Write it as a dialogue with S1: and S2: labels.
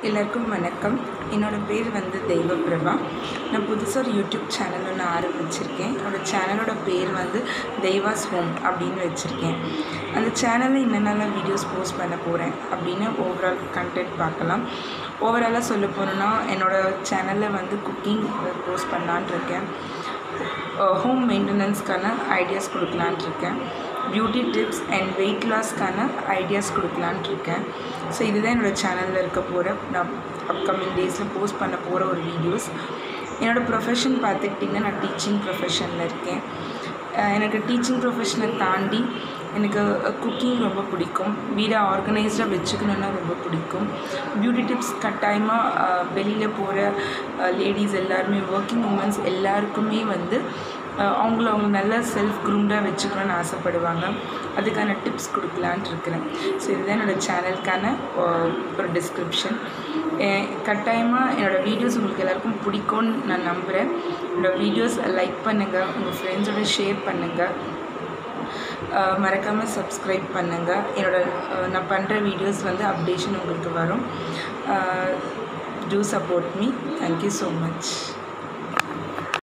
S1: எல்லாருக்கும் வணக்கம் என்னோடய பேர் வந்து தெய்வப்பிரபா நான் புதுசாக ஒரு யூடியூப் சேனல் ஒன்று ஆரம்பிச்சிருக்கேன் என்னோடய சேனலோட பேர் வந்து தெய்வாஸ் ஹோம் அப்படின்னு வச்சுருக்கேன் அந்த சேனலில் என்னென்னலாம் வீடியோஸ் போஸ்ட் பண்ண போகிறேன் அப்படின்னு ஓவரால் கண்டென்ட் பார்க்கலாம் ஓவராலாக சொல்ல போனோன்னா என்னோடய சேனலில் வந்து குக்கிங் போஸ்ட் பண்ணலான்ட்டு இருக்கேன் ஹோம் மெயின்டெனன்ஸ்க்கான ஐடியாஸ் கொடுக்கலான்ட்டு இருக்கேன் பியூட்டி டிப்ஸ் அண்ட் வெயிட் லாஸ்க்கான ஐடியாஸ் கொடுக்கலான்ட்டு இருக்கேன் ஸோ இதுதான் என்னோடய சேனலில் இருக்க போகிற நான் அப்கமிங் டேஸில் போஸ்ட் பண்ண போகிற ஒரு வீடியோஸ் என்னோடய ப்ரொஃபஷன் பார்த்துக்கிட்டிங்கன்னா நான் டீச்சிங் ப்ரொஃபஷனில் இருக்கேன் அஹ் எனக்கு டீச்சிங் ப்ரொஃபஷனை தாண்டி எனக்கு குக்கிங் ரொம்ப பிடிக்கும் வீடை ஆர்கனைஸ்டாக வச்சுக்கணுன்னா ரொம்ப பிடிக்கும் பியூட்டி டிப்ஸ் கட்டாயமாக வெளியில் போகிற லேடிஸ் எல்லாருமே ஒர்க்கிங் உமன்ஸ் எல்லாருக்குமே வந்து அஹ் அவங்கள அவங்க நல்லா செல்ஃப் க்ரூம்டாக வச்சுக்கணும்னு ஆசைப்படுவாங்க அதுக்கான டிப்ஸ் கொடுக்கலான்ட்டு இருக்கிறேன் ஸோ இதுதான் என்னோடய சேனலுக்கான ஒரு டிஸ்கிரிப்ஷன் கட்டாயமாக என்னோடய வீடியோஸ் உங்களுக்கு எல்லாருக்கும் பிடிக்கும்னு நான் நம்புகிறேன் என்னோடய வீடியோஸ் லைக் பண்ணுங்கள் உங்கள் ஃப்ரெண்ட்ஸோட ஷேர் பண்ணுங்கள் மறக்காமல் சப்ஸ்கிரைப் பண்ணுங்கள் என்னோட அஹ், நான் பண்ணுற வீடியோஸ் வந்து அப்டேஷன் உங்களுக்கு வரும் do support me thank you so much